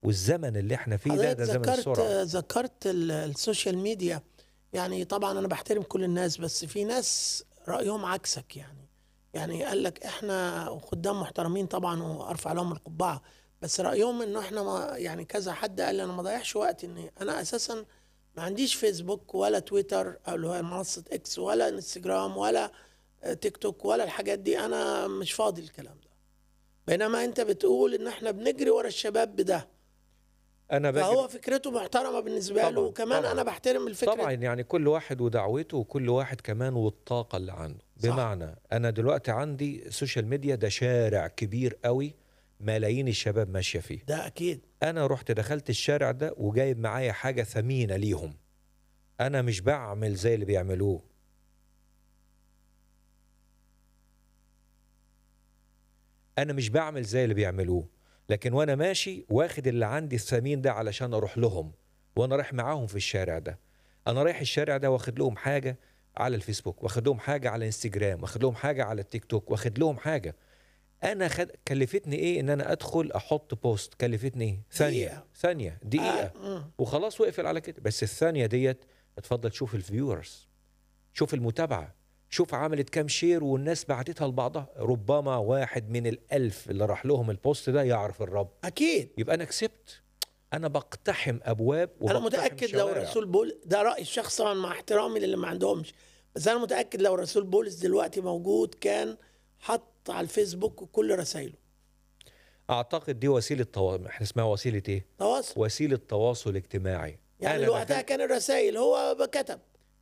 والزمن اللي احنا فيه ده ده حضرتك زمن ذكرت السرعه ذكرت ال- السوشيال ميديا يعني طبعا انا بحترم كل الناس بس في ناس رايهم عكسك يعني يعني قال لك احنا خدام محترمين طبعا وارفع لهم القبعه بس رايهم انه احنا ما يعني كذا حد قال لي انا ما ضيعش وقت اني انا اساسا ما عنديش فيسبوك ولا تويتر او اللي هو منصه اكس ولا انستجرام ولا آه، تيك توك ولا الحاجات دي انا مش فاضي الكلام ده بينما انت بتقول ان احنا بنجري ورا الشباب بده انا بجري فهو فكرته محترمه بالنسبه له طبعاً، وكمان طبعاً. انا بحترم الفكره طبعا يعني كل واحد ودعوته وكل واحد كمان والطاقه اللي عنده بمعنى انا دلوقتي عندي السوشيال ميديا ده شارع كبير قوي ملايين الشباب ماشيه فيه ده اكيد انا رحت دخلت الشارع ده وجايب معايا حاجه ثمينه ليهم انا مش بعمل زي اللي بيعملوه انا مش بعمل زي اللي بيعملوه لكن وانا ماشي واخد اللي عندي الثمين ده علشان اروح لهم وانا رايح معاهم في الشارع ده انا رايح الشارع ده واخد لهم حاجه على الفيسبوك واخد لهم حاجه على انستجرام واخد لهم حاجه على التيك توك واخد لهم حاجه انا خد... كلفتني ايه ان انا ادخل احط بوست كلفتني ايه ثانيه دقيقة. ثانيه دقيقه آه. مم. وخلاص وقفل على كده بس الثانيه ديت اتفضل شوف الفيورز شوف المتابعه شوف عملت كام شير والناس بعتتها لبعضها ربما واحد من الألف اللي راح لهم البوست ده يعرف الرب اكيد يبقى أنا كسبت أنا بقتحم أبواب انا وبقتحم متاكد لو شوارع. الرسول بول ده رايي الشخصي طبعا مع احترامي للي ما عندهمش بس انا متاكد لو الرسول بولس دلوقتي موجود كان حط على الفيسبوك كل رسائله أعتقد دي وسيلة تواصل احنا اسمها وسيلة إيه؟ تواصل وسيلة تواصل اجتماعي يعني أنا وقتها دخلت- كان الرسائل هو كتب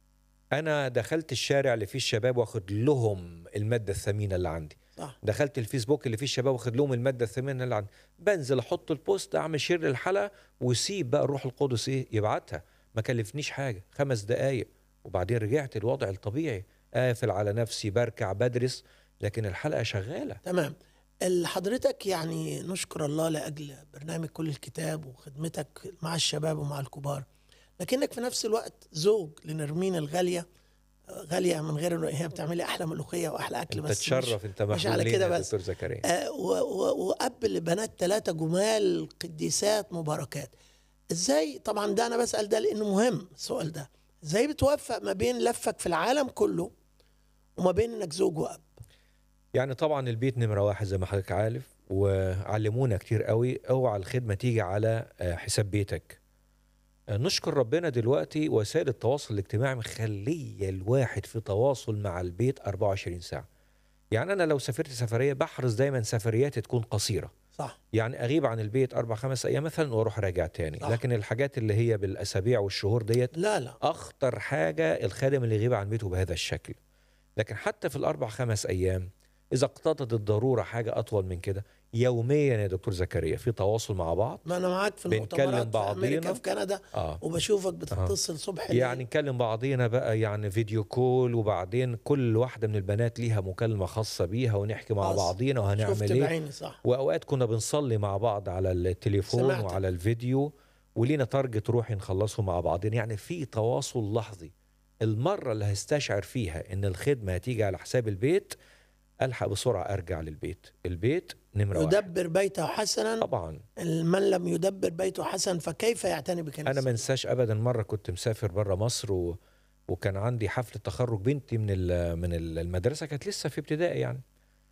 أنا دخلت الشارع اللي فيه الشباب واخد لهم المادة الثمينة اللي عندي صح دخلت الفيسبوك اللي فيه الشباب واخد لهم الماده الثمينه اللي عندي بنزل احط البوست اعمل شير للحلقه وسيب بقى الروح القدس ايه يبعتها ما كلفنيش حاجه خمس دقائق وبعدين رجعت الوضع الطبيعي قافل على نفسي بركع بدرس لكن الحلقه شغاله تمام ال- حضرتك يعني نشكر الله لاجل برنامج كل الكتاب وخدمتك مع الشباب ومع الكبار لكنك في نفس الوقت زوج لنرمين الغاليه آه، غاليه من غير إن هي بتعملي احلى ملوخيه واحلى اكل انت بس مش- تشرف انت مش على محمول كده لينا يا بس. دكتور زكريا آه، و- و- واب لبنات ثلاثه جمال قديسات مباركات ازاي طبعا ده انا بسال ده لانه مهم السؤال ده ازاي بتوفق ما بين لفك في العالم كله وما بين انك زوج واب يعني طبعا البيت نمره واحد زي ما حضرتك عارف وعلمونا كتير قوي اوعى الخدمه تيجي على آه، حساب بيتك آه، نشكر ربنا دلوقتي وسائل التواصل الاجتماعي مخليه الواحد في تواصل مع البيت 24 ساعه يعني انا لو سافرت سفريه بحرص دايما سفرياتي تكون قصيره صح يعني اغيب عن البيت اربع خمس ايام مثلا واروح راجع تاني صح. لكن الحاجات اللي هي بالاسابيع والشهور ديت لا لا اخطر حاجه الخادم اللي يغيب عن بيته بهذا الشكل لكن حتى في الاربع خمس ايام اذا اقتضت الضروره حاجه اطول من كده يوميا يا دكتور زكريا في تواصل مع بعض ما انا معاك في بنكلم المؤتمرات في امريكا بعضينا. في كندا اه وبشوفك بتتصل صبح ليل. يعني نكلم بعضينا بقى يعني فيديو كول وبعدين كل واحده من البنات ليها مكالمه خاصه بيها ونحكي مع خلاص. بعضينا شفت وهنعمل ايه بعيني صح واوقات كنا بنصلي مع بعض على التليفون سمعتك. وعلى الفيديو ولينا تارجت روحي نخلصه مع بعضنا يعني في تواصل لحظي المره اللي هستشعر فيها ان الخدمه هتيجي على حساب البيت الحق بسرعه ارجع للبيت البيت نمره واحد يدبر بيته حسنا طبعا من لم يدبر بيته حسنا فكيف يعتني بكنيسته انا ما انساش ابدا مره كنت مسافر بره مصر و... وكان عندي حفله تخرج بنتي من ال... من ال- المدرسه كانت لسه في ابتدائي يعني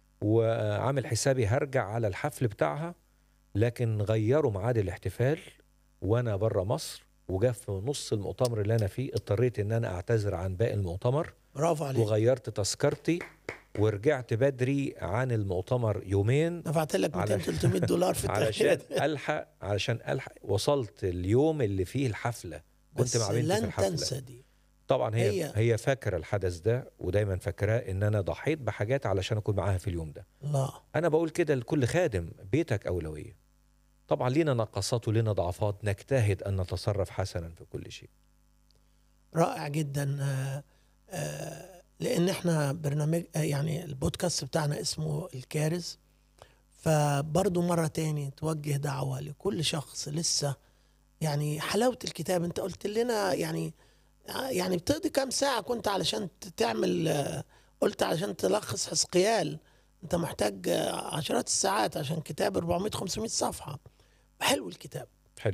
وعامل حسابي هرجع على الحفل بتاعها لكن غيروا ميعاد الاحتفال وانا بره مصر وجا في نص المؤتمر اللي انا فيه اضطريت ان انا اعتذر عن باقي المؤتمر برافو عليك وغيرت تذكرتي ورجعت بدري عن المؤتمر يومين دفعت لك 200 على- 300 دولار في علشان التأشيرة. الحق علشان الحق وصلت اليوم اللي فيه الحفله كنت بس مع بنتي في لن الحفله تنسى دي طبعا هي هي- هي, هي فاكره الحدث ده ودايما فاكراه ان انا ضحيت بحاجات علشان اكون معاها في اليوم ده الله انا بقول كده لكل خادم بيتك اولويه طبعا لينا نقصات ولينا ضعفات نجتهد ان نتصرف حسنا في كل شيء رائع جدا آه، آه، لان احنا برنامج آه، يعني البودكاست بتاعنا اسمه الكارز فبرضه مرة تاني توجه دعوة لكل شخص لسه يعني حلاوة الكتاب انت قلت لنا يعني يعني بتقضي كام ساعة كنت علشان ت- تعمل آه، قلت علشان تلخص حزقيال انت محتاج آه، عشرات الساعات عشان كتاب 400 500 صفحة حلو الكتاب